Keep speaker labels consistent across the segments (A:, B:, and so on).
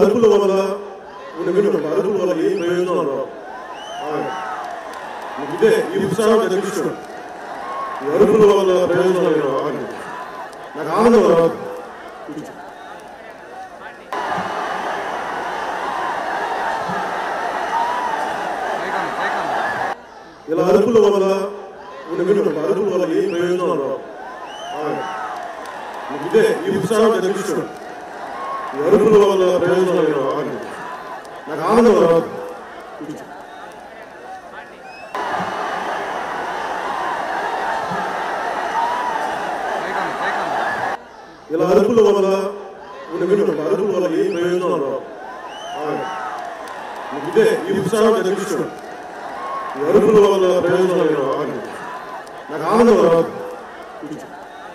A: అరుపుల వల్ల ఉన్న వినుకోండి అరుపుల వల్ల ఏ ప్రయోజనం రావు ఆగండి. మీకు ఇదే ఈ ఉత్సాహం తెలుసుకోండి ఈ అరుపుల వల్ల ప్రయోజనం లేదు ఆగండి. నాకు ఆనందం రాదు కూర్చో. ఇలా అరుపుల వల్ల ఉన్న వినుకోండి అరుపుల వల్ల ఏ ప్రయోజనం రావు ఆగండి. మీకు ఇదే ఈ ఉత్సాహం తెలుసుకోండి ఈ అరుపుల వల్ల ప్రయోజనం లేదు ఆగండి. నాకు ఆనందం రాదు కూర్చో. ఇలా అరుపుల వల్ల ఉన్న వినుకోండి అరుపుల వల్ల ఏ ప్రయోజనం రావు ఆగండి. మీకు ఇదే ఈ ఉత్సాహం తెలుసుకోండి ఈ అరుపుల వల్ల ప్రయోజనం లేదు ఆగండి. నాకు ఆనందం రాదు కూర్చో.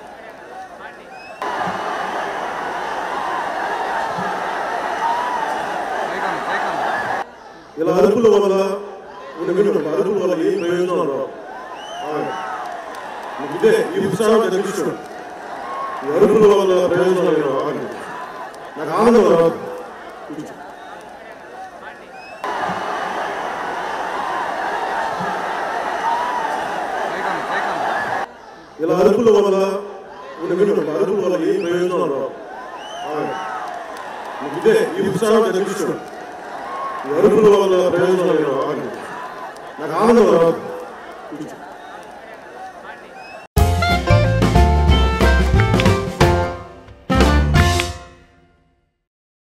A: ఇలా అరుపుల వల్ల ఉన్న వినుకోండి అరుపుల వల్ల ఏ ప్రయోజనం రావు ఆగండి. మీకు ఇదే ఈ ఉత్సాహం తెలుసుకోండి ఈ అరుపుల వల్ల ప్రయోజనం లేదు ఆగండి. నాకు ఆనందం రాదు కూర్చో. ఇలా అరుపుల వల్ల ఉన్న వినుకోండి అరుపుల వల్ల ఏ ప్రయోజనం రావు ఆగండి. మీకు ఇదే ఈ ఉత్సాహం తెలుసుకోండి ఈ అరుపుల వల్ల ప్రయోజనం లేదు ఆగండి. నాకు ఆనందం రాదు కూర్చో.